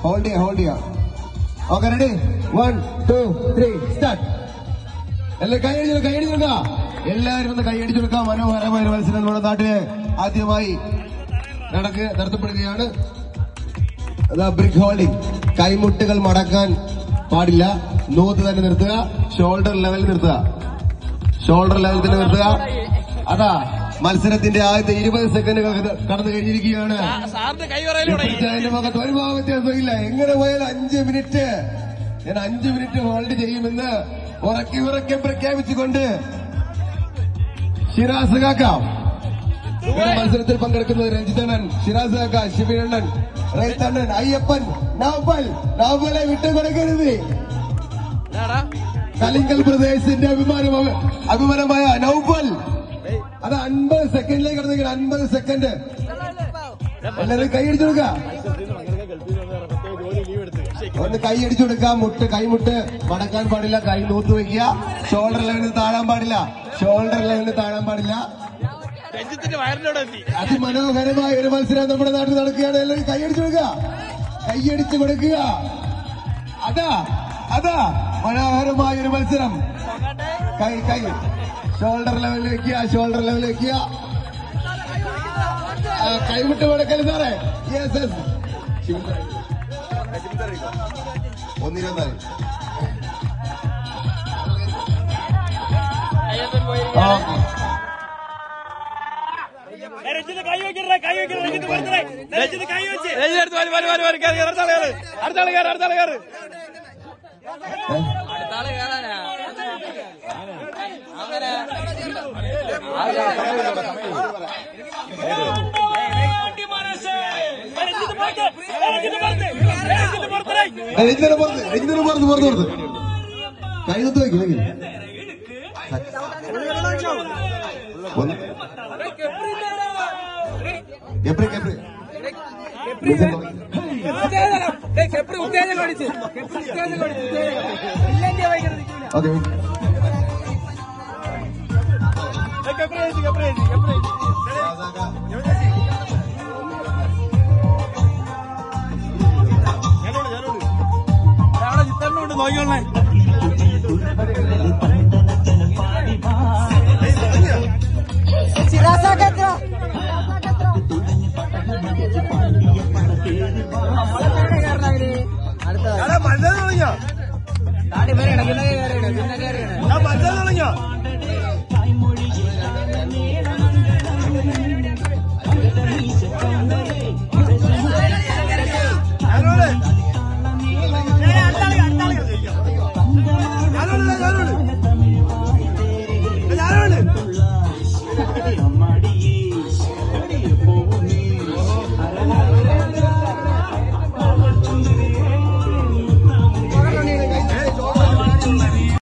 hold ചെയ്യാം hold ചെയ്യാം okay ready one two three start എല്ലാവരും കൈയടിച്ചു കൈയടിച്ചു കൊടുക്കുക എല്ലാവരും ഒന്ന് കൈയടിച്ചു കൊടുക്കുക മനോഹരമായ ഒരു മത്സരം നമ്മുടെ നാട്ടില് ആദ്യമായി നടക്ക് നടത്തപ്പെടുകയാണ് അതാ ബ്രിക്ക് ഹോൾഡിംഗ് കൈമുട്ടുകൾ മടക്കാൻ പാടില്ല നൂത്ത് തന്നെ നിർത്തുക ഷോൾഡർ ലെവലിൽ നിർത്തുക ഷോൾഡർ ലെവലിൽ തന്നെ നിർത്തുക അതാ മത്സരത്തിന്റെ ആദ്യത്തെ ഇരുപത് സെക്കൻഡുകൾ കടന്നു കഴിഞ്ഞിരിക്കുകയാണ് സാറിന്റെ കൈ പറയലൂടെ അതിന്റെ മുഖത്ത് ഒരു ഭാവ വ്യത്യാസമില്ല എങ്ങനെ പോയാലും അഞ്ച് മിനിറ്റ് ഞാൻ അഞ്ച് മിനിറ്റ് ഹോൾഡ് ചെയ്യുമെന്ന് ഉറക്കി ഉറക്കെ പ്രഖ്യാപിച്ചുകൊണ്ട് ഷിറാസ് കാക്ക ഈ മത്സരത്തിൽ പങ്കെടുക്കുന്നത് രഞ്ജിതണ്ണൻ ഷിറാസ് കാക്ക ശിവനണ്ണൻ റൈത്തണ്ണൻ അയ്യപ്പൻ നൗബൽ നൗബലെ വിട്ടുകൊടുക്കരുത് കലിങ്കൽ പ്രദേശിന്റെ അഭിമാനം അഭിമാനമായ നൗബൽ അത് അൻപത് സെക്കൻഡിലേക്ക് കടന്നിരിക്കണം അൻപത് സെക്കൻഡ് എല്ലാവരും കൈയടിച്ചു കൊടുക്കുക ഒന്ന് കൈയടിച്ചു കൊടുക്കുക മുട്ട് കൈമുട്ട് മടക്കാൻ പാടില്ല കൈ നൂത്ത് വെക്കുക ഷോൾഡർ ലെവലിൽ താഴാൻ പാടില്ല ഷോൾഡർ ലെവലിൽ താഴാൻ പാടില്ല രഞ്ജിത്തിന്റെ വയറിനോട് എത്തി അതിമനോഹരമായ ഒരു മത്സരം നമ്മുടെ നാട്ടിൽ നടക്കുകയാണ് എല്ലാവരും കൈയടിച്ചു കൊടുക്കുക കൈയടിച്ചു കൊടുക്കുക അതാ അതാ മനോഹരമായ ഒരു മത്സരം കൈ കൈ ഷോൾഡർ ലെവലിൽ വെക്കുക ഷോൾഡർ ലെവലിൽ വെക്കുക ആ, കൈവിട്ട് കൊടുക്കല് സാറേ യെസ് യെസ് ഒന്നിരുന്നാല് ഓക്കെ രഞ്ജിത്ത് കൈ വെക്കരുത് കൈ വെക്കരുത് രഞ്ജിത്ത് പുറത്തിറേ രഞ്ജിത്ത് കൈ വെച്ച് രഞ്ജിത്ത് അടുത്ത് വരി വരി വരി കയറി അടുത്ത ആള് കയറ് അടുത്ത ആള് കയറ് അടുത്ത ആള് കയറ് രഞ്ജിത്ത് പുറത്തിറേ രഞ്ജിതനെ പുറത്ത് രഞ്ജിതനെ പുറത്ത് പുറത്ത് പുറത്ത് കൈ തൊട്ട് വെക്കില്ലെങ്കിൽ ഒന്ന് എപ്രി എപ്രി ഓക്കെ നോക്കിയോളേ മത്സരം തുടങ്ങിയോ ഞാൻ മത്സരം തുടങ്ങിയോ ഞാനോട് ഞാനോട് ഞാനോട്